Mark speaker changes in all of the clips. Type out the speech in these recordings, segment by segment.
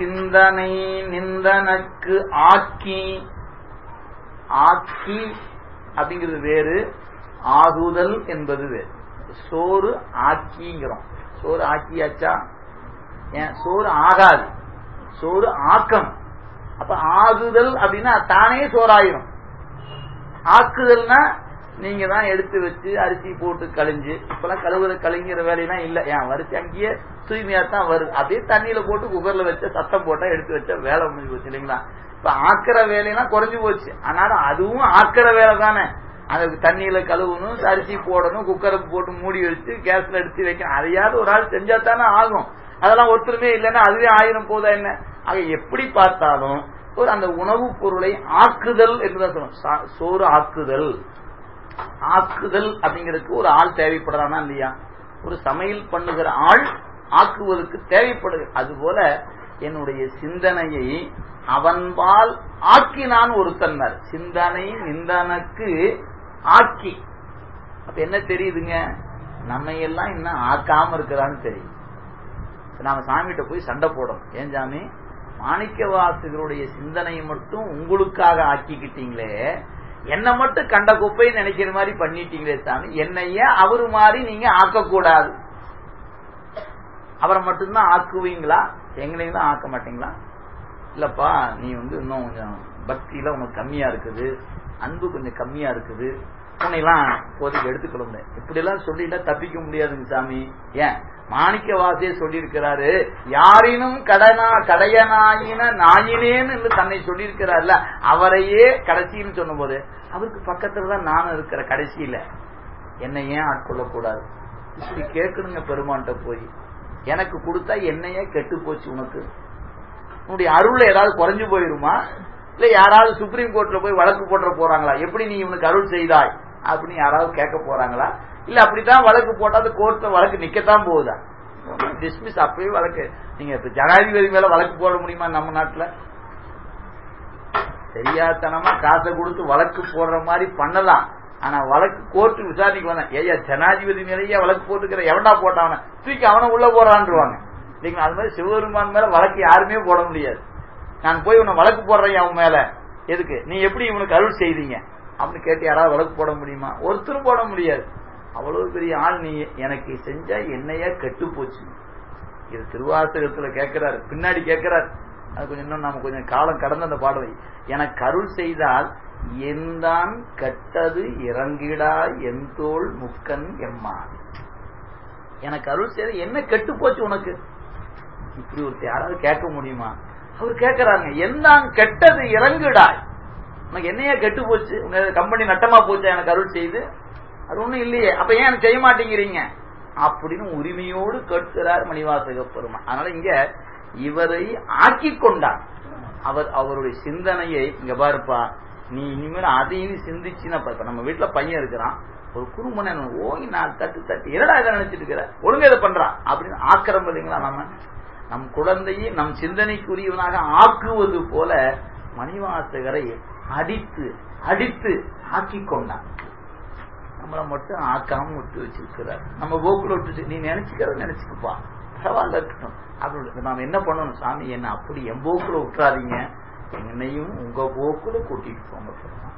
Speaker 1: சிந்தனை நிந்தனக்கு ஆக்கி ஆக்கி அப்படிங்கிறது வேறு ஆகுதல் என்பது வேறு சோறு ஆக்கிங்கிறோம் சோறு ஆக்கியாச்சா ஏன் சோறு ஆகாது சோறு ஆக்கம் அப்ப ஆகுதல் அப்படின்னா தானே சோறாயிரும் ஆக்குதல்னா நீங்க தான் எடுத்து வச்சு அரிசி போட்டு கழிஞ்சு இப்பெல்லாம் கழுவுற கழிங்கிற வேலையெல்லாம் இல்ல ஏன் வரிசை அங்கேயே தூய்மையா தான் வருது அப்படியே தண்ணியில போட்டு குக்கர்ல வச்ச சத்தம் போட்டா எடுத்து வச்ச வேலை முடிஞ்சு போச்சு இல்லைங்களா இப்ப ஆக்கிற வேலையெல்லாம் குறைஞ்சு போச்சு ஆனாலும் அதுவும் ஆக்கிற வேலை தானே அதுக்கு தண்ணியில கழுவணும் அரிசி போடணும் குக்கரை போட்டு மூடி வச்சு கேஸ்ல எடுத்து வைக்கணும் அதையாவது ஒரு ஆள் செஞ்சா தானே ஆகும் அதெல்லாம் ஒருத்தருமே இல்லைன்னா அதுவே ஆயிரம் போதா என்ன ஆக எப்படி பார்த்தாலும் ஒரு அந்த உணவுப் பொருளை ஆக்குதல் என்றுதான் சொல்லணும் சோறு ஆக்குதல் ஆக்குதல் அப்படிங்கிறதுக்கு ஒரு ஆள் தேவைப்படுறானா இல்லையா ஒரு சமையல் பண்ணுகிற ஆள் ஆக்குவதற்கு தேவைப்படுது அதுபோல என்னுடைய சிந்தனையை அவன்பால் ஆக்கினான் ஒருத்தன்னார் சிந்தனை நிந்தனக்கு ஆக்கி அப்ப என்ன தெரியுதுங்க நம்ம எல்லாம் இன்னும் ஆக்காம இருக்கிறான்னு தெரியும் நாம சாமிகிட்ட போய் சண்டை போடணும் ஏன் சாமி மாணிக்க வாசகருடைய சிந்தனையை மட்டும் உங்களுக்காக ஆக்கிக்கிட்டீங்களே என்ன மட்டும் கண்ட குப்பை நினைக்கிற மாதிரி பண்ணிட்டீங்களே சாமி என்னைய அவரு மாதிரி நீங்க ஆக்கக்கூடாது அவரை மட்டும்தான் ஆக்குவீங்களா எங்களையும் தான் ஆக்க மாட்டீங்களா இல்லப்பா நீ வந்து இன்னும் கொஞ்சம் பக்தியில உனக்கு கம்மியா இருக்குது அன்பு கொஞ்சம் கம்மியா இருக்குது உன்னையெல்லாம் இப்போதைக்கு எடுத்துக்கொள்ள இப்படி எல்லாம் சொல்லிட்டா தப்பிக்க முடியாதுங்க சாமி ஏன் மாணிக்க வாசிய சொல்லியிருக்கிறாரு யாரினும் கடனா கடையனாயின நாயினேன்னு தன்னை சொல்லியிருக்கிறார்ல அவரையே கடைசின்னு சொன்ன போது அவருக்கு பக்கத்துல தான் நானும் இருக்கிற கடைசியில என்னை ஏன் ஆட்கொள்ளக்கூடாது இப்படி கேட்கணுங்க பெருமான்கிட்ட போய் எனக்கு கொடுத்தா என்னையே கெட்டு போச்சு உனக்கு உன்னுடைய அருள்ல ஏதாவது குறைஞ்சு போயிருமா இல்ல யாராவது சுப்ரீம் கோர்ட்ல போய் வழக்கு போட்டுற போறாங்களா எப்படி நீ இவனுக்கு அருள் செய்தாய் அப்படின்னு யாராவது கேட்க போறாங்களா இல்ல அப்படித்தான் வழக்கு போட்டா அந்த கோர்ட்ல வழக்கு நிக்கத்தான் போகுதா டிஸ்மிஸ் அப்பவே வழக்கு நீங்க இப்ப ஜனாதிபதி மேல வழக்கு போட முடியுமா நம்ம நாட்டுல தெரியாதனமா காசை கொடுத்து வழக்கு போடுற மாதிரி பண்ணலாம் ஆனா வழக்கு கோர்ட்டு விசாரணைக்கு வந்தேன் ஏயா ஜனாதிபதி மேலேயே வழக்கு போட்டுக்கிற எவன்டா போட்டாவன தூக்கி அவனை உள்ள போறான்ருவாங்க இல்லைங்களா அது மாதிரி சிவபெருமான் மேல வழக்கு யாருமே போட முடியாது நான் போய் உன்னை வழக்கு போடுறேன் அவன் மேல எதுக்கு நீ எப்படி இவனுக்கு அருள் செய்தீங்க அப்படின்னு கேட்டு யாராவது வழக்கு போட முடியுமா ஒருத்தரும் போட முடியாது அவ்வளவு பெரிய ஆள் நீ எனக்கு செஞ்சா என்னையா கெட்டு போச்சு இது திருவாசகத்துல கேட்கிறாரு பின்னாடி கேட்கிறாரு அது கொஞ்சம் இன்னும் நாம கொஞ்சம் காலம் கடந்த அந்த பாடலை எனக்கு அருள் செய்தால் எந்தான் கட்டது இறங்கிடா என் தோல் முக்கன் எம்மா எனக்கு அருள் செய்த என்ன கெட்டு போச்சு உனக்கு இப்படி ஒருத்தர் யாராவது கேட்க முடியுமா அவர் கேட்கிறாங்க எந்தான் கெட்டது இறங்குடாய் உனக்கு என்னையா கெட்டு போச்சு உங்க கம்பெனி நட்டமா போச்சா எனக்கு அருள் செய்து அது ஒண்ணும் இல்லையே அப்ப ஏன் எனக்கு செய்ய மாட்டேங்கிறீங்க அப்படின்னு உரிமையோடு கேட்கிறார் மணிவாசக பெருமான் அதனால இங்க இவரை ஆக்கி கொண்டார் அவர் அவருடைய சிந்தனையை இங்க பாருப்பா நீ இனிமேல் அதையும் சிந்திச்சுன்னா இப்ப நம்ம வீட்டுல பையன் இருக்கிறான் ஒரு குறும்பனை ஓய் நான் தட்டு தட்டு என்னடா இதை நினைச்சிட்டு இருக்கிற ஒழுங்கா இதை பண்றான் அப்படின்னு ஆக்கிரம் இல்லைங்களா நம்ம நம் குழந்தையை நம் சிந்தனைக்குரியவனாக ஆக்குவது போல மணிவாசகரை அடித்து அடித்து ஆக்கி கொண்டான் நம்மளை மட்டும் ஆக்காம விட்டு வச்சிருக்கிறார் நம்ம போக்குல விட்டு நீ நினைச்சுக்கிற நினைச்சுக்கப்பா பரவாயில்ல இருக்கட்டும் அப்படி நாம என்ன பண்ணணும் சாமி என்ன அப்படி என் போக்குல விட்டுறாதீங்க என்னையும் உங்க போக்குல கூட்டிட்டு போங்க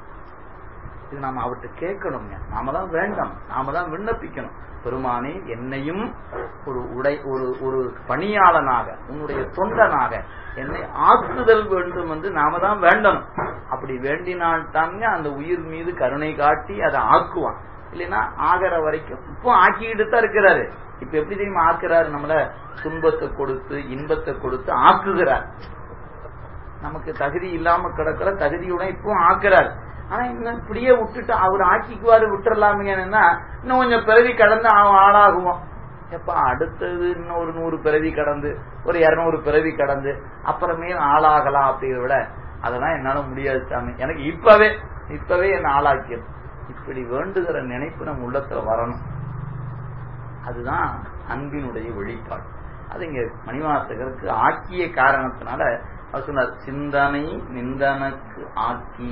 Speaker 1: இது நாம அவர்கிட்ட கேட்கணுங்க நாம தான் வேண்டாம் நாம தான் விண்ணப்பிக்கணும் பெருமானே என்னையும் ஒரு உடை ஒரு ஒரு பணியாளனாக உன்னுடைய தொண்டனாக என்னை ஆக்குதல் வேண்டும் என்று நாம தான் வேண்டணும் அப்படி வேண்டினால் தாங்க அந்த உயிர் மீது கருணை காட்டி அதை ஆக்குவான் இல்லைன்னா ஆகிற வரைக்கும் இப்போ ஆக்கிக்கிட்டு தான் இருக்கிறாரு இப்ப எப்படி தெரியுமா ஆக்குறாரு நம்மள துன்பத்தை கொடுத்து இன்பத்தை கொடுத்து ஆக்குகிறார் நமக்கு தகுதி இல்லாம கிடக்கிற தகுதியுடன் இப்போ ஆக்குறாரு ஆனா இன்னும் இப்படியே விட்டுட்டு அவர் ஆக்கிக்குவாரு விட்டுறலாமீங்கன்னா இன்னும் கொஞ்சம் பிறவி கடந்து அவன் ஆளாகுவோம் எப்ப அடுத்தது இன்னும் ஒரு நூறு பிறவி கடந்து ஒரு இருநூறு பிறவி கடந்து அப்புறமே ஆளாகலாம் அப்படிங்கிறத விட அதெல்லாம் என்னால முடியாது சாமி எனக்கு இப்பவே இப்பவே என்ன ஆளாக்கியது இப்படி வேண்டுகிற நினைப்பு நம்ம உள்ளத்துல வரணும் அதுதான் அன்பினுடைய வெளிப்பாடு அது இங்க மணிவாசகருக்கு ஆக்கிய காரணத்தினால அவர் சொன்னார் சிந்தனை நிந்தனக்கு ஆக்கி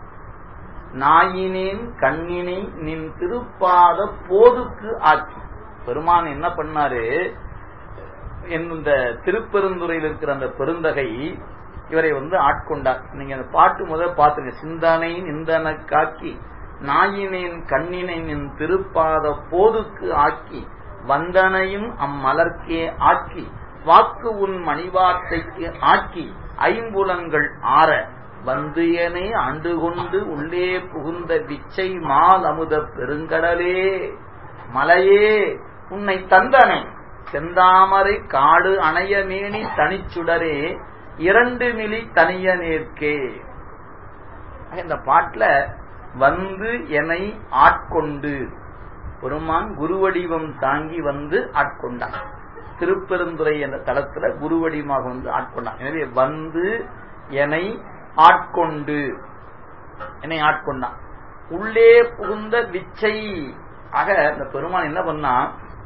Speaker 1: நாயினேன் கண்ணினை நின் திருப்பாத போதுக்கு ஆக்கி பெருமான் என்ன பண்ணாரு இந்த திருப்பெருந்துறையில் இருக்கிற அந்த பெருந்தகை இவரை வந்து ஆட்கொண்டார் நீங்க அந்த பாட்டு முதல் பார்த்துங்க சிந்தனை நிந்தன காக்கி நாயினேன் கண்ணினின் திருப்பாத போதுக்கு ஆக்கி வந்தனையும் அம்மலர்க்கே ஆக்கி வாக்கு உன் மணிவார்த்தைக்கு ஆக்கி ஐம்புலங்கள் ஆற வந்து எனை ஆண்டு கொண்டு உள்ளே புகுந்த விச்சை மால் அமுத பெருங்கடலே மலையே உன்னை தந்தனை செந்தாமரை காடு அணைய மேனி தனிச்சுடரே இரண்டு மிலி தனிய நேர்க்கே இந்த பாட்டுல வந்து என்னை ஆட்கொண்டு பெருமான் குருவடிவம் தாங்கி வந்து ஆட்கொண்டான் திருப்பெருந்துறை என்ற தளத்துல குருவடிவமாக வந்து ஆட்கொண்டான் எனவே வந்து என்னை ஆட்கொண்டு என்னை ஆட்கொண்டான் உள்ளே புகுந்த விச்சை ஆக அந்த பெருமான் என்ன பண்ணா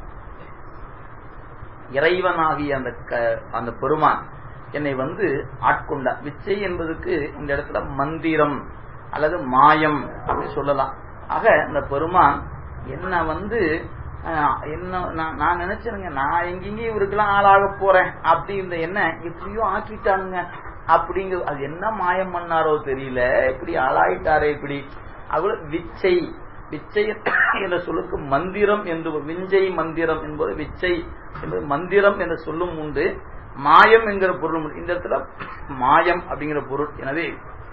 Speaker 1: இறைவனாகிய அந்த அந்த பெருமான் என்னை வந்து ஆட்கொண்டார் விச்சை என்பதுக்கு இந்த இடத்துல மந்திரம் அல்லது மாயம் அப்படின்னு சொல்லலாம் ஆக இந்த பெருமான் என்ன வந்து என்ன நான் நினைச்சேனுங்க நான் எங்கெங்கேயும் இவருக்கெல்லாம் ஆளாக போறேன் அப்படி இந்த என்ன எப்படியோ ஆக்கிட்டானுங்க அப்படிங்கிற அது என்ன மாயம் பண்ணாரோ தெரியல இப்படி ஆளாயிட்டாரே இப்படி அவ்வளவு விச்சை விச்சை என்ற சொல்லுக்கு மந்திரம் என்று விஞ்சை மந்திரம் என்பது விச்சை என்பது மந்திரம் என்று சொல்லும் உண்டு மாயம் என்கிற பொருள் இந்த இடத்துல மாயம் அப்படிங்கிற பொருள் எனவே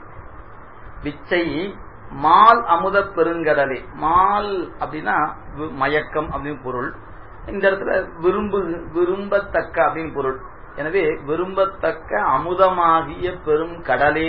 Speaker 1: விச்சை மால் அமுத பெருங்கடலே மால் அப்படின்னா மயக்கம் அப்படின்னு பொருள் இந்த இடத்துல விரும்பு விரும்பத்தக்க அப்படின்னு பொருள் எனவே விரும்பத்தக்க அமுதமாகிய பெரும் கடலே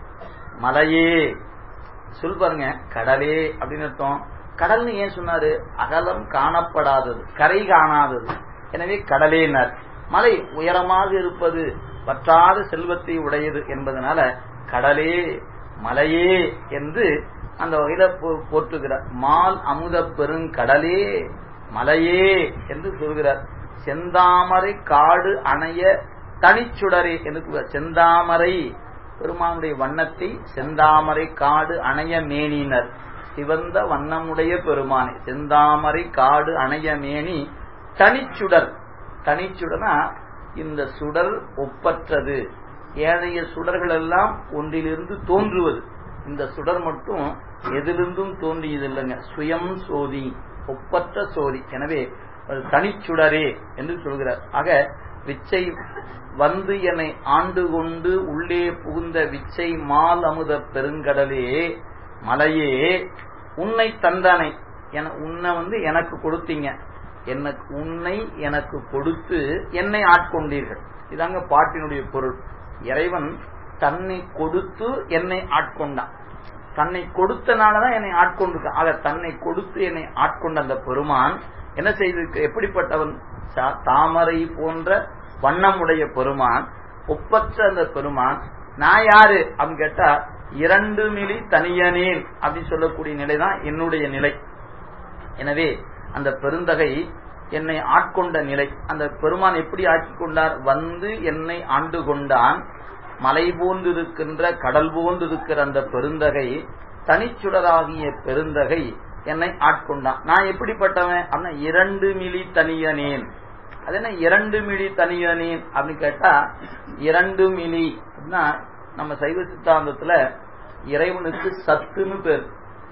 Speaker 1: மலையே சொல் பாருங்க கடலே அப்படின்னு அர்த்தம் கடல்னு ஏன் சொன்னாரு அகலம் காணப்படாதது கரை காணாதது எனவே கடலேனர் மலை உயரமாக இருப்பது பற்றாத செல்வத்தை உடையது என்பதனால கடலே மலையே என்று அந்த வகையில போற்றுகிறார் மால் அமுத பெருங்கடலே மலையே என்று சொல்கிறார் செந்தாமரை காடு அணைய தனிச்சுடரே என்று செந்தாமரை பெருமானுடைய வண்ணத்தை செந்தாமரை காடு அணைய மேனினர் சிவந்த வண்ணமுடைய பெருமானை செந்தாமரை காடு அணைய மேனி தனிச்சுடர் தனிச்சுடனா இந்த சுடர் ஒப்பற்றது ஏனைய சுடர்கள் எல்லாம் ஒன்றிலிருந்து தோன்றுவது இந்த சுடர் மட்டும் எதிலிருந்தும் தோன்றியது இல்லைங்க சுயம் சோதி ஒப்பற்ற சோதி எனவே தனிச்சுடரே என்று சொல்கிறார் ஆக விச்சை வந்து என்னை ஆண்டு கொண்டு உள்ளே புகுந்த விச்சை மால் அமுத பெருங்கடலே மலையே உன்னை தந்தானை என உன்னை வந்து எனக்கு கொடுத்தீங்க எனக்கு உன்னை எனக்கு கொடுத்து என்னை ஆட்கொண்டீர்கள் இதாங்க பாட்டினுடைய பொருள் இறைவன் தன்னை கொடுத்து என்னை ஆட்கொண்டான் தன்னை கொடுத்தனாலதான் என்னை ஆட்கொண்டிருக்கான் ஆக தன்னை கொடுத்து என்னை ஆட்கொண்ட அந்த பெருமான் என்ன செய்திருக்க எப்படிப்பட்டவன் தாமரை போன்ற வண்ணமுடைய பெருமான் ஒப்பற்ற அந்த பெருமான் நான் யாரு அப்படின்னு கேட்டா இரண்டு மிலி தனியனேன் அப்படின்னு சொல்லக்கூடிய நிலைதான் என்னுடைய நிலை எனவே அந்த பெருந்தகை என்னை ஆட்கொண்ட நிலை அந்த பெருமான் எப்படி ஆட்சி கொண்டார் வந்து என்னை ஆண்டு கொண்டான் மலை போன்றிருக்கின்ற கடல் போன்றிருக்கிற அந்த பெருந்தகை தனிச்சுடராகிய பெருந்தகை என்னை ஆட்கொண்டான் நான் எப்படிப்பட்டவன் அப்படின்னா இரண்டு மிலி தனியனேன் அது என்ன இரண்டு மிலி தனியனேன் அப்படின்னு கேட்டா இரண்டு மிலி அப்படின்னா நம்ம சைவ சித்தாந்தத்துல இறைவனுக்கு சத்துன்னு பேர்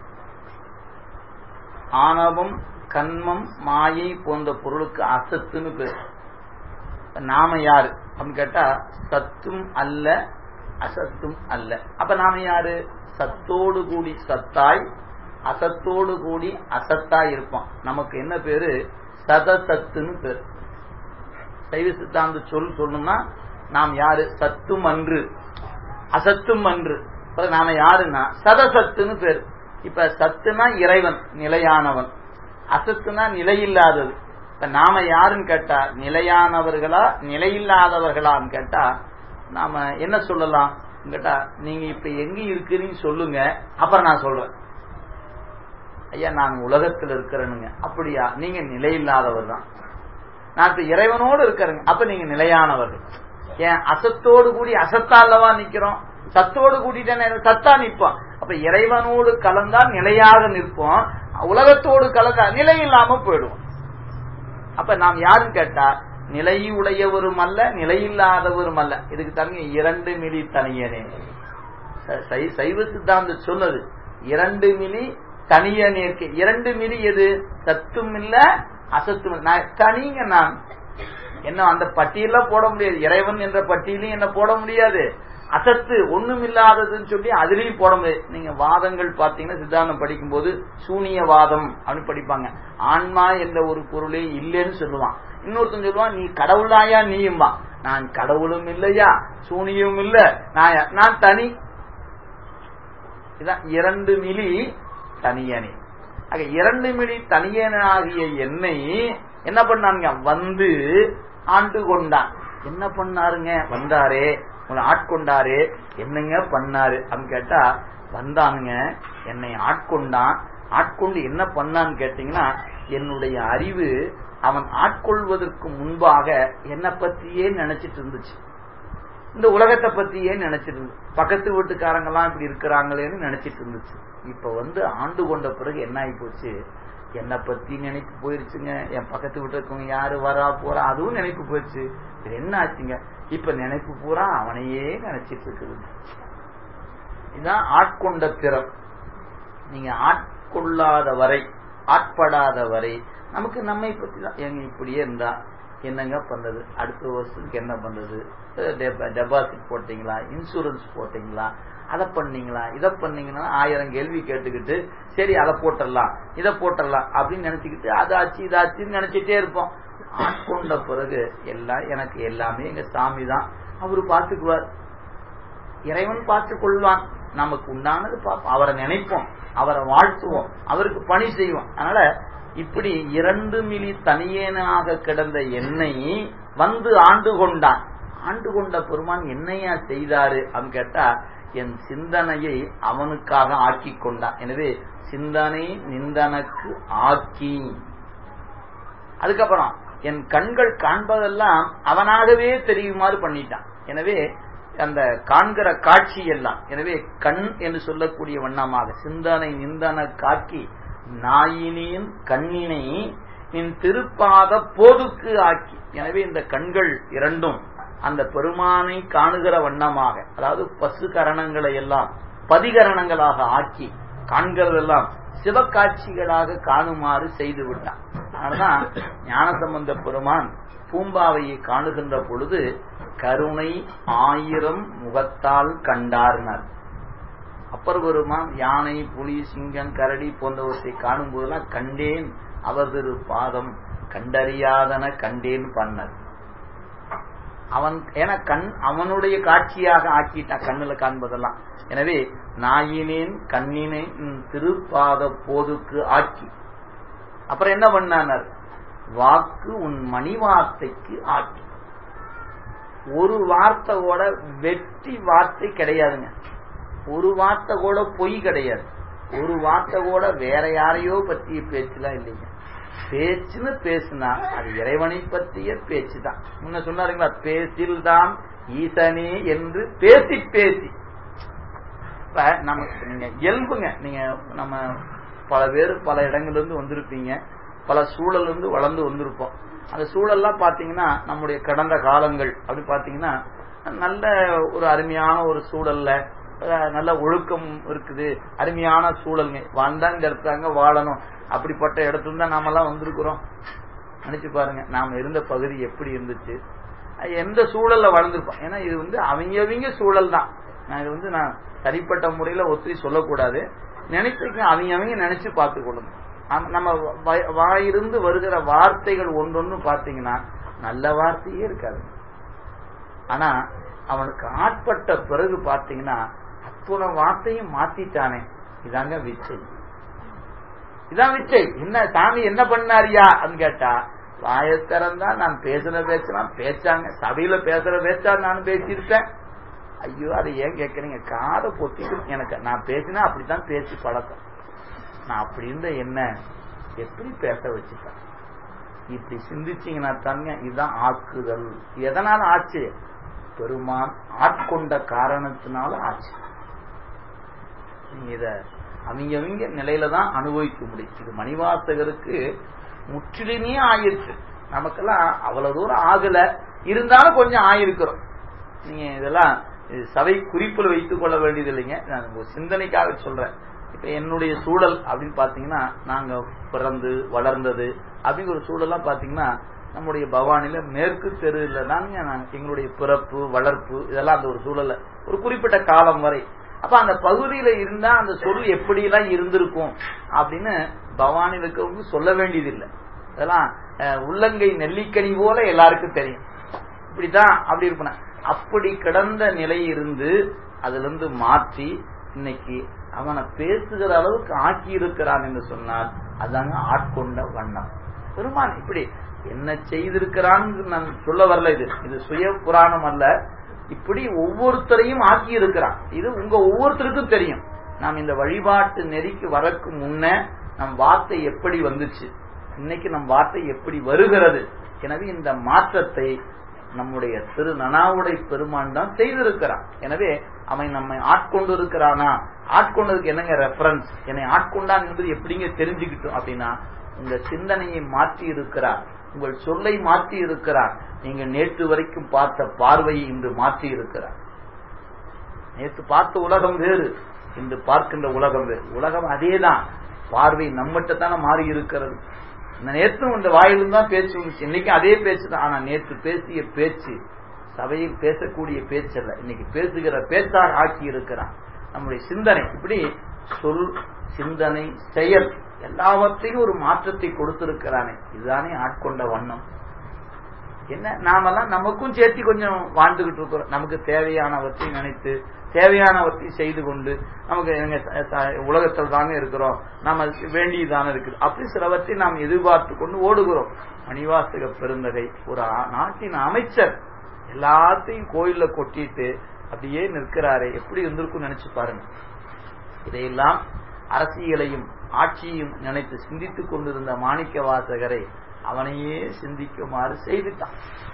Speaker 1: ஆணவம் கண்மம் மாயை போன்ற பொருளுக்கு அசத்துன்னு பேர் நாம யாரு அப்படின்னு கேட்டா சத்தும் அல்ல அசத்தும் அல்ல அப்ப நாம யாரு சத்தோடு கூடி சத்தாய் அசத்தோடு கூடி அசத்தாய் இருப்பான் நமக்கு என்ன பேரு சதசத்துன்னு பேர் சைவ சித்தாந்த சொல் சொல்லணும்னா நாம் யாரு சத்தும் அன்று அசத்தும் அன்று நாம யாருன்னா சதசத்துன்னு பேர் இப்ப சத்துனா இறைவன் நிலையானவன் அசத்துனா நிலையில்லாதது இப்ப நாம யாருன்னு கேட்டா நிலையானவர்களா நிலையில்லாதவர்களான்னு கேட்டா நாம என்ன சொல்லலாம் கேட்டா நீங்க இப்ப எங்க இருக்கிறீங்க சொல்லுங்க அப்புறம் நான் சொல்றேன் ஐயா நான் உலகத்தில் இருக்கிறேனுங்க அப்படியா நீங்க நிலையில்லாதவர் தான் நான் இப்ப இறைவனோடு இருக்கிறேங்க அப்ப நீங்க நிலையானவர்கள் ஏன் அசத்தோடு கூடி அசத்தா அல்லவா நிக்கிறோம் சத்தோடு கூட்டிட்டேன் சத்தா நிற்போம் அப்ப இறைவனோடு கலந்தா நிலையாக நிற்போம் உலகத்தோடு கலந்தா நிலை இல்லாம போயிடுவோம் அப்ப நாம் யாருன்னு கேட்டா நிலையுடையவரும் அல்ல நிலையில்லாதவரும் அல்ல இதுக்கு தங்க இரண்டு மிலி தனியனே சை- சைவ சித்தாந்தம் சொன்னது இரண்டு மிலி தனியனே இருக்கு இரண்டு மிலி எது சத்தும் இல்ல அசத்தும் இல்ல நான் தனிங்க நான் என்ன அந்த பட்டியல போட முடியாது இறைவன் என்ற பட்டியலையும் என்ன போட முடியாது அசத்து ஒண்ணும் இல்லாததுன்னு சொல்லி அதுலயும் போட முடியாது நீங்க வாதங்கள் பாத்தீங்கன்னா சித்தாந்தம் படிக்கும்போது சூனியவாதம் அப்படின்னு படிப்பாங்க ஆன்மா என்ற ஒரு பொருளே இல்லைன்னு சொல்லுவான் இன்னொருத்தன் சொல்லுவான் நீ கடவுளாயா நீயும்பா நான் கடவுளும் இல்லையா சூனியும் இல்ல நான் யா- நான் தனி இதான் இரண்டு மிலி தனியனே ஆக இரண்டு மிலி தனியனாகிய என்னை என்ன பண்ணாங்க வந்து ஆண்டு கொண்டான் என்ன பண்ணாருங்க வந்தாரே உங்களை ஆட்கொண்டாரு என்னங்க பண்ணாரு அப்படின்னு கேட்டா வந்தானுங்க என்னை ஆட்கொண்டான் ஆட்கொண்டு என்ன பண்ணான்னு கேட்டீங்கன்னா என்னுடைய அறிவு அவன் ஆட்கொள்வதற்கு முன்பாக என்னை பத்தியே நினைச்சிட்டு இருந்துச்சு இந்த உலகத்தை பத்தியே நினைச்சிட்டு இருந்துச்சு பக்கத்து வீட்டுக்காரங்க எல்லாம் இப்படி இருக்கிறாங்களேன்னு நினைச்சிட்டு இருந்துச்சு இப்ப வந்து ஆண்டு கொண்ட பிறகு என்ன ஆகி போச்சு என்னை பத்தி நினைப்பு போயிருச்சுங்க என் பக்கத்து வீட்டுல இருக்கவங்க யாரு வரா போறா அதுவும் நினைப்பு போயிருச்சு இது என்ன ஆச்சுங்க இப்ப நினைப்பு பூரா அவனையே நினைச்சிட்டு இருக்குது இதுதான் ஆட்கொண்ட திறம் நீங்க ஆட்கொள்ளாத வரை ஆட்படாத வரை நமக்கு நம்மை பத்தி தான் எங்க இப்படியே இருந்தா என்னங்க பண்றது அடுத்த வருஷத்துக்கு என்ன பண்றது டெபாசிட் போட்டீங்களா இன்சூரன்ஸ் போட்டீங்களா அதை பண்ணீங்களா இதை பண்ணீங்கன்னா ஆயிரம் கேள்வி கேட்டுக்கிட்டு சரி அதை போட்டுடலாம் இதை போட்டுடலாம் அப்படின்னு நினைச்சுக்கிட்டு அதாச்சு இதாச்சுன்னு நினைச்சிட்டே இருப்போம் ஆட்கொண்ட பிறகு எல்லாம் எனக்கு எல்லாமே எங்க சாமி தான் அவரு பார்த்துக்குவார் இறைவன் பார்த்து கொள்வான் நமக்கு உண்டானது பார்ப்போம் அவரை நினைப்போம் அவரை வாழ்த்துவோம் அவருக்கு பணி செய்வோம் அதனால இப்படி இரண்டு மிலி தனியேனாக கிடந்த என்னை வந்து ஆண்டு கொண்டான் ஆண்டு கொண்ட பெருமான் என்னையா செய்தாரு அப்படின்னு கேட்டா என் சிந்தனையை அவனுக்காக ஆக்கி கொண்டான் எனவே சிந்தனை நிந்தனக்கு ஆக்கி அதுக்கப்புறம் என் கண்கள் காண்பதெல்லாம் அவனாகவே தெரியுமாறு பண்ணிட்டான் எனவே அந்த காண்கிற காட்சி எல்லாம் எனவே கண் என்று சொல்லக்கூடிய வண்ணமாக சிந்தனை நிந்தன காக்கி நாயினின் கண்ணினை நின் திருப்பாத போதுக்கு ஆக்கி எனவே இந்த கண்கள் இரண்டும் அந்த பெருமானை காணுகிற வண்ணமாக அதாவது பசு கரணங்களை எல்லாம் பதிகரணங்களாக ஆக்கி காண்கிறதெல்லாம் சிவக்காட்சிகளாக காணுமாறு செய்து விட்டான் அதனாலதான் ஞானசம்பந்த பெருமான் பூம்பாவையை காணுகின்ற பொழுது கருணை ஆயிரம் முகத்தால் கண்டார்னர் அப்பர் பெருமான் யானை புலி சிங்கம் கரடி போன்றவற்றை காணும் போதெல்லாம் கண்டேன் அவர் திரு பாதம் கண்டறியாதன கண்டேன் பண்ணர் அவன் ஏன்னா கண் அவனுடைய காட்சியாக ஆக்கிட்டான் கண்ணுல காண்பதெல்லாம் எனவே நாயினேன் கண்ணினை திருப்பாத போதுக்கு ஆக்கி அப்புறம் என்ன பண்ணானர் வாக்கு உன் மணி வார்த்தைக்கு ஆக்கி ஒரு வார்த்தை கூட வெற்றி வார்த்தை கிடையாதுங்க ஒரு வார்த்தை கூட பொய் கிடையாது ஒரு வார்த்தை கூட வேற யாரையோ பற்றிய பேச்சுலாம் இல்லைங்க பேச்சுன்னு பேசுனா அது இறைவனை பற்றிய பேச்சு தான் முன்ன சொன்னாருங்களா பேசில் தான் ஈசனே என்று பேசி பேசி இப்ப நமக்கு நீங்க இயல்புங்க நீங்க நம்ம பல பேர் பல இடங்கள்ல இருந்து வந்திருப்பீங்க பல சூழல் இருந்து வளர்ந்து வந்திருப்போம் அந்த சூழல்லாம் பாத்தீங்கன்னா நம்முடைய கடந்த காலங்கள் அப்படி பாத்தீங்கன்னா நல்ல ஒரு அருமையான ஒரு சூழல்ல நல்ல ஒழுக்கம் இருக்குது அருமையான சூழல்ங்க வாழ்ந்தா இந்த இடத்தாங்க வாழணும் அப்படிப்பட்ட இடத்துல தான் நாம எல்லாம் வந்திருக்கிறோம் நினைச்சு பாருங்க நாம இருந்த பகுதி எப்படி இருந்துச்சு எந்த சூழல்ல வளர்ந்துருப்போம் ஏன்னா இது வந்து அவங்க சூழல் தான் நான் இது வந்து நான் தனிப்பட்ட முறையில ஒத்தி சொல்லக்கூடாது நினைச்சுக்க அவங்க அவங்க நினைச்சு பார்த்து கொள்ளணும் நம்ம வாயிருந்து வருகிற வார்த்தைகள் ஒன்றொன்னு பாத்தீங்கன்னா நல்ல வார்த்தையே இருக்காது ஆனா அவனுக்கு ஆட்பட்ட பிறகு பாத்தீங்கன்னா அத்துணை வார்த்தையும் மாத்திட்டானே இதாங்க விச்சை இதான் விச்சை என்ன சாமி என்ன பண்ணாரியா அப்படின்னு கேட்டா வாயத்திறந்தா நான் பேசுன பேசலாம் பேச்சாங்க சபையில பேசுற பேச்சா நானும் பேசியிருப்பேன் ஐயோ அதை ஏன் கேட்கறீங்க காதை பொத்திட்டு எனக்கு நான் பேசினா அப்படித்தான் பேசி பழக்கம் நான் அப்படி இருந்த என்ன எப்படி பேச வச்சுட்டேன் இப்படி சிந்திச்சீங்கன்னா தாங்க இதுதான் ஆக்குதல் எதனால ஆச்சு பெருமான் ஆட்கொண்ட காரணத்தினால ஆச்சு நீங்க இத அவங்க அவங்க நிலையில தான் அனுபவிக்க முடியும் இது மணிவாசகருக்கு முற்றிலுமே ஆயிடுச்சு நமக்கெல்லாம் அவ்வளவு தூரம் ஆகல இருந்தாலும் கொஞ்சம் ஆயிருக்கிறோம் நீங்க இதெல்லாம் இது சபை குறிப்பில் வைத்துக் கொள்ள வேண்டியது இல்லைங்க நான் உங்க சிந்தனைக்காக சொல்றேன் இப்ப என்னுடைய சூழல் அப்படின்னு பாத்தீங்கன்னா நாங்க பிறந்து வளர்ந்தது அப்படிங்கிற ஒரு சூழல்லாம் பாத்தீங்கன்னா நம்முடைய பவானில மேற்கு தெருவில் தாங்க நாங்க எங்களுடைய பிறப்பு வளர்ப்பு இதெல்லாம் அந்த ஒரு சூழல்ல ஒரு குறிப்பிட்ட காலம் வரை அப்ப அந்த பகுதியில இருந்தா அந்த சொல் எப்படி எல்லாம் இருந்திருக்கும் அப்படின்னு பவானில இருக்கவங்க சொல்ல வேண்டியதில்லை அதெல்லாம் அஹ், உள்ளங்கை நெல்லிக்கனி போல எல்லாருக்கும் தெரியும் இப்படிதான் அப்படி இருப்பேன் அப்படி கிடந்த நிலை இருந்து அதுல இருந்து மாற்றி இன்னைக்கு அவனை பேசுகிற அளவுக்கு ஆக்கி இருக்கிறான் என்று சொன்னால் அதாங்க ஆட்கொண்ட வண்ணம் பெருமான் இப்படி என்ன செய்திருக்கிறான்னு நான் சொல்ல வரல இது இது சுய புராணம் அல்ல இப்படி ஒவ்வொருத்தரையும் ஆக்கி இருக்கிறான் இது உங்க ஒவ்வொருத்தருக்கும் தெரியும் நாம் இந்த வழிபாட்டு நெறிக்கு வரக்கு முன்ன நம் வார்த்தை எப்படி வந்துச்சு இன்னைக்கு நம் வார்த்தை எப்படி வருகிறது எனவே இந்த மாற்றத்தை நம்முடைய திரு நனாவுடை பெருமான் தான் செய்திருக்கிறான் எனவே அவன் நம்மை ஆட்கொண்டு இருக்கிறானா ஆட்கொண்டதுக்கு என்னங்க ரெஃபரன்ஸ் என்னை ஆட்கொண்டான் என்பது எப்படிங்க தெரிஞ்சுக்கிட்டோம் அப்படின்னா உங்க சிந்தனையை மாற்றி இருக்கிறார் உங்கள் சொல்லை மாற்றி இருக்கிறார் நீங்க நேற்று வரைக்கும் பார்த்த பார்வையை இன்று மாற்றி இருக்கிறார் நேற்று பார்த்த உலகம் வேறு இன்று பார்க்கின்ற உலகம் வேறு உலகம் அதேதான் பார்வை நம்மகிட்ட தானே மாறி இருக்கிறது நேற்றும் இந்த வாயிலும் தான் பேச்சு வந்துச்சு இன்னைக்கும் அதே பேச்சு தான் ஆனா நேற்று பேசிய பேச்சு சபையில் பேசக்கூடிய பேச்சல்ல இன்னைக்கு பேசுகிற பேச்சாக ஆக்கி இருக்கிறான் நம்முடைய சிந்தனை இப்படி சொல் சிந்தனை செயல் எல்லாவற்றையும் ஒரு மாற்றத்தை கொடுத்திருக்கிறானே இதுதானே ஆட்கொண்ட வண்ணம் என்ன நாமெல்லாம் நமக்கும் சேர்த்து கொஞ்சம் வாழ்ந்துகிட்டு இருக்கிறோம் நமக்கு தேவையானவற்றை நினைத்து தேவையானவற்றை செய்து கொண்டு நமக்கு எங்க ச- ச- உலகத்தில் தாங்க இருக்கிறோம் நாம வேண்டியதானே இருக்குது அப்படி சிலவற்றை நாம் எதிர்பார்த்து கொண்டு ஓடுகிறோம் மணிவாசக பெருந்தகை ஒரு ஆ- நாட்டின் அமைச்சர் எல்லாத்தையும் கோயில்ல கொட்டிட்டு அப்படியே நிற்கிறாரே எப்படி இருந்திருக்கும் நினைச்சு பாருங்க இதையெல்லாம் அரசியலையும் ஆட்சியையும் நினைத்து சிந்தித்துக் கொண்டிருந்த மாணிக்க வாசகரை அவனையே சிந்திக்குமாறு செய்துட்டான்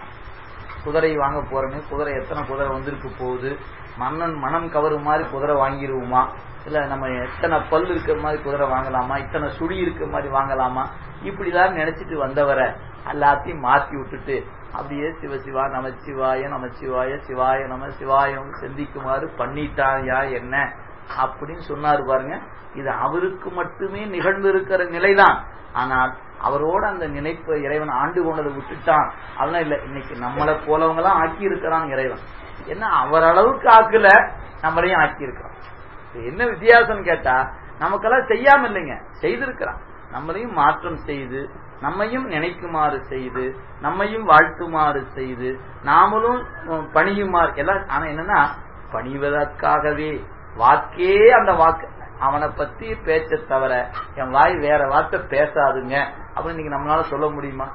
Speaker 1: குதிரை வாங்க போறேன்னு குதிரை எத்தனை குதிரை வந்திருக்கு போகுது மன்னன் மனம் கவரும் மாதிரி குதிரை வாங்கிடுவோமா இல்ல நம்ம எத்தனை பல் இருக்கிற மாதிரி குதிரை வாங்கலாமா இத்தனை சுடி இருக்கிற மாதிரி வாங்கலாமா இப்படிதான் நினைச்சிட்டு வந்தவரை எல்லாத்தையும் மாத்தி விட்டுட்டு அப்படியே சிவசிவா நமச்சிவாய நமச்சிவாய சிவாய நம சிவாயம் சிந்திக்குமாறு பண்ணிட்டாயா என்ன அப்படின்னு சொன்னாரு பாருங்க இது அவருக்கு மட்டுமே நிகழ்ந்து இருக்கிற நிலைதான் ஆனால் அவரோட அந்த நினைப்பை இறைவன் ஆண்டு கொண்டதை விட்டுட்டான் அதெல்லாம் இல்ல இன்னைக்கு நம்மளை போலவங்க எல்லாம் ஆக்கி இருக்கிறான் இறைவன் என்ன அவர் அளவுக்கு ஆக்கல நம்மளையும் ஆக்கி இருக்கிறான் இது என்ன வித்தியாசம் கேட்டா நமக்கெல்லாம் செய்யாம இல்லைங்க செய்திருக்கிறான் நம்மளையும் மாற்றம் செய்து நம்மையும் நினைக்குமாறு செய்து நம்மையும் வாழ்த்துமாறு செய்து நாமளும் உம், பணியுமாறு எல்லாம் ஆனா என்னன்னா பணிவதற்காகவே வாக்கே அந்த வாக்கு அவனை பத்தி பேச்ச தவிர என் வாய் வேற வார்த்தை பேசாதுங்க அப்படின்னு நீங்க நம்மளால சொல்ல முடியுமா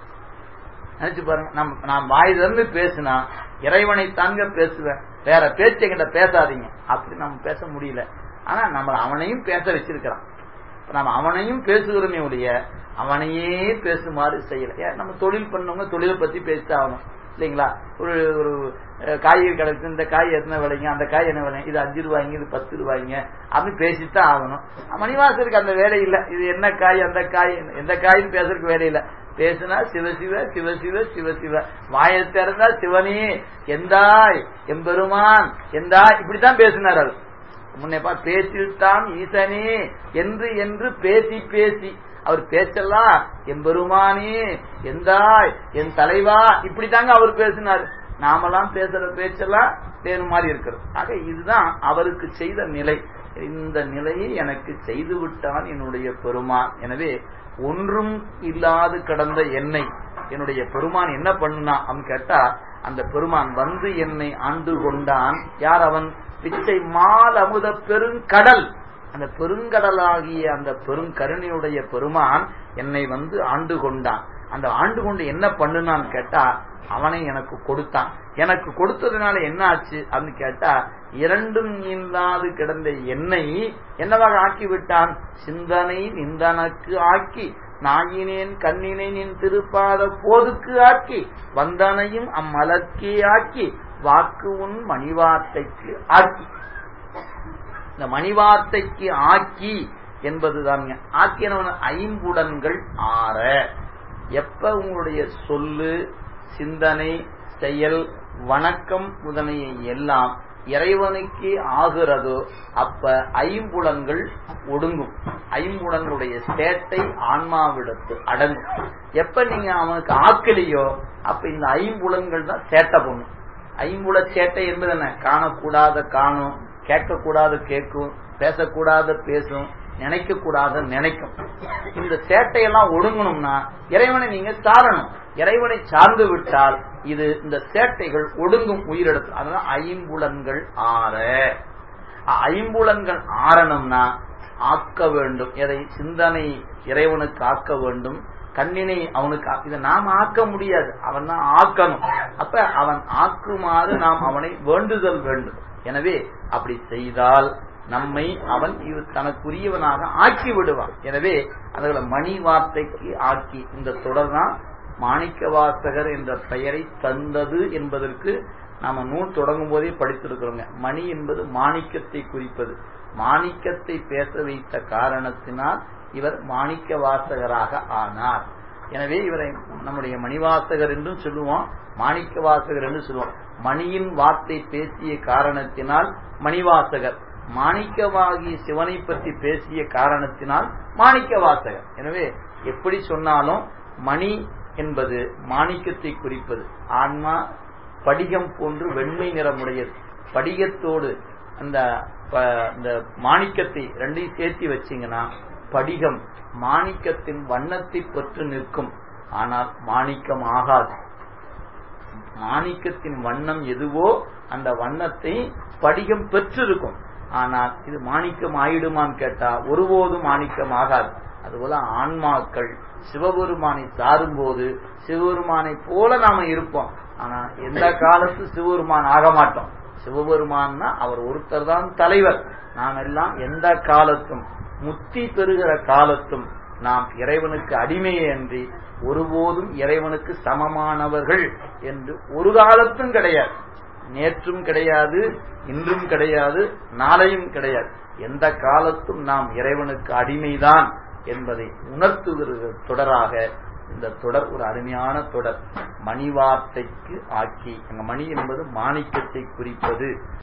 Speaker 1: நினைச்சு பாருங்க நம் நான் வாய் திறந்து பேசினா இறைவனை தாங்க பேசுவேன் வேற பேச்சு என்கிட்ட பேசாதீங்க அப்படி நம்ம பேச முடியல ஆனா நம்ம அவனையும் பேச வச்சிருக்கிறான் இப்ப நம்ம அவனையும் பேசுகிறோமே ஒழிய அவனையே பேசுமாறு செய்யல ஏன் நம்ம தொழில் பண்ணவங்க தொழிலை பத்தி பேசிட்டு ஆகணும் இல்லைங்களா ஒரு ஒரு அஹ், காய்கறி கடைக்கு இந்த காய் எத்தனை விலைங்க அந்த காய் என்ன விலைங்க இது அஞ்சு ரூபாய்ங்க இது பத்து ரூபாய்ங்க அப்படின்னு பேசித்தான் ஆகணும் மணிவாசருக்கு அந்த வேலை இல்ல இது என்ன காய் அந்த காய் எந்த காயின்னு பேசுறதுக்கு வேலை இல்ல பேசுனா சிவசிவ சிவசிவ சிவசிவ வாயை திறந்தா சிவனே எந்தாய் எம்பெருமான் எந்தாய் இப்படித்தான் பேசினார் அவர் முன்னேப்பா பேசில்தான் ஈசனே என்று என்று பேசி பேசி அவர் பேச்செல்லாம் எம்பெருமானே எந்தாய் என் தலைவா இப்படித்தாங்க அவர் பேசினார் நாமெல்லாம் பேசுற பேச்செல்லாம் வேறு மாதிரி இருக்கிறது ஆக இதுதான் அவருக்கு செய்த நிலை இந்த நிலையை எனக்கு செய்து விட்டான் என்னுடைய பெருமான் எனவே ஒன்றும் இல்லாது கடந்த என்னை என்னுடைய பெருமான் என்ன பண்ணுனா அப்படின்னு கேட்டா அந்த பெருமான் வந்து என்னை ஆண்டு கொண்டான் யார் அவன் பிச்சை மால் அமுத பெருங்கடல் அந்த பெருங்கடலாகிய அந்த பெருங்கருணையுடைய பெருமான் என்னை வந்து ஆண்டு கொண்டான் அந்த ஆண்டு கொண்டு என்ன பண்ணுனான்னு கேட்டா அவனை எனக்கு கொடுத்தான் எனக்கு கொடுத்ததுனால என்ன ஆச்சு அப்படின்னு கேட்டா இரண்டும் இல்லாது கிடந்த என்னை என்னவாக ஆக்கி விட்டான் சிந்தனை நிந்தனக்கு ஆக்கி நாயினேன் கண்ணினை நின் திருப்பாத போதுக்கு ஆக்கி வந்தனையும் அம்மலர்க்கே ஆக்கி வாக்கு உன் மணிவார்த்தைக்கு ஆக்கி இந்த மணிவார்த்தைக்கு ஆக்கி என்பதுதாங்க ஆக்கியனவன் ஐம்புடன்கள் ஆற எப்ப உங்களுடைய சொல்லு சிந்தனை செயல் வணக்கம் முதலிய எல்லாம் இறைவனுக்கே ஆகிறதோ அப்ப ஐம்புலன்கள் ஒடுங்கும் ஐம்புலன்களுடைய சேட்டை ஆன்மாவிடத்து அடங்கும் எப்ப நீங்க அவனுக்கு ஆக்கலையோ அப்ப இந்த ஐம்புலன்கள் தான் சேட்டை பண்ணும் ஐம்புல சேட்டை என்பது என்ன காணக்கூடாத காணும் கேட்கக்கூடாத கேட்கும் பேசக்கூடாத பேசும் நினைக்க கூடாத நினைக்கும் இந்த சேட்டையெல்லாம் ஒடுங்கணும்னா இறைவனை நீங்க சாரணும் இறைவனை சார்ந்து விட்டால் இது இந்த சேட்டைகள் ஒடுங்கும் உயிரிழத்து அதனால ஐம்புலன்கள் ஆற ஐம்புலன்கள் ஆறணும்னா ஆக்க வேண்டும் எதை சிந்தனை இறைவனுக்கு ஆக்க வேண்டும் கண்ணினை அவனுக்கு இதை நாம் ஆக்க முடியாது அவன் தான் ஆக்கணும் அப்ப அவன் ஆக்குமாறு நாம் அவனை வேண்டுதல் வேண்டும் எனவே அப்படி செய்தால் நம்மை அவன் இது தனக்குரியவனாக ஆக்கி விடுவான் எனவே அதுல மணி வார்த்தைக்கு ஆக்கி இந்த தொடர் தான் மாணிக்க வாசகர் என்ற பெயரை தந்தது என்பதற்கு நாம நூல் தொடங்கும் போதே படித்திருக்கிறோங்க மணி என்பது மாணிக்கத்தை குறிப்பது மாணிக்கத்தை பேச வைத்த காரணத்தினால் இவர் மாணிக்க வாசகராக ஆனார் எனவே இவரை நம்முடைய மணிவாசகர் என்றும் சொல்லுவோம் மாணிக்க வாசகர் என்று சொல்லுவோம் மணியின் வார்த்தை பேசிய காரணத்தினால் மணிவாசகர் மாணிக்கவாகி சிவனை பற்றி பேசிய காரணத்தினால் மாணிக்க வாசகர் எனவே எப்படி சொன்னாலும் மணி என்பது மாணிக்கத்தை குறிப்பது ஆன்மா படிகம் போன்று வெண்மை நிறமுடையது படிகத்தோடு அந்த இந்த மாணிக்கத்தை ரெண்டையும் சேர்த்தி வச்சீங்கன்னா படிகம் மாணிக்கத்தின் வண்ணத்தை பெற்று நிற்கும் ஆனால் மாணிக்கம் ஆகாது மாணிக்கத்தின் வண்ணம் எதுவோ அந்த வண்ணத்தை படிகம் பெற்றிருக்கும் ஆனால் இது மாணிக்கம் ஆயிடுமான்னு கேட்டா ஒருபோதும் மாணிக்கம் ஆகாது அதுபோல ஆன்மாக்கள் சிவபெருமானை சாரும் போது சிவபெருமானை போல நாம இருப்போம் ஆனா எந்த காலத்து சிவபெருமான் ஆக மாட்டோம் சிவபெருமான்னா அவர் ஒருத்தர் தான் தலைவர் நாம் எல்லாம் எந்த காலத்தும் முத்தி பெறுகிற காலத்தும் நாம் இறைவனுக்கு அடிமையே அன்றி ஒருபோதும் இறைவனுக்கு சமமானவர்கள் என்று ஒரு காலத்தும் கிடையாது நேற்றும் கிடையாது இன்றும் கிடையாது நாளையும் கிடையாது எந்த காலத்தும் நாம் இறைவனுக்கு அடிமைதான் என்பதை உணர்த்துகிற தொடராக இந்த தொடர் ஒரு அருமையான தொடர் மணி வார்த்தைக்கு ஆக்கி அங்க மணி என்பது மாணிக்கத்தை குறிப்பது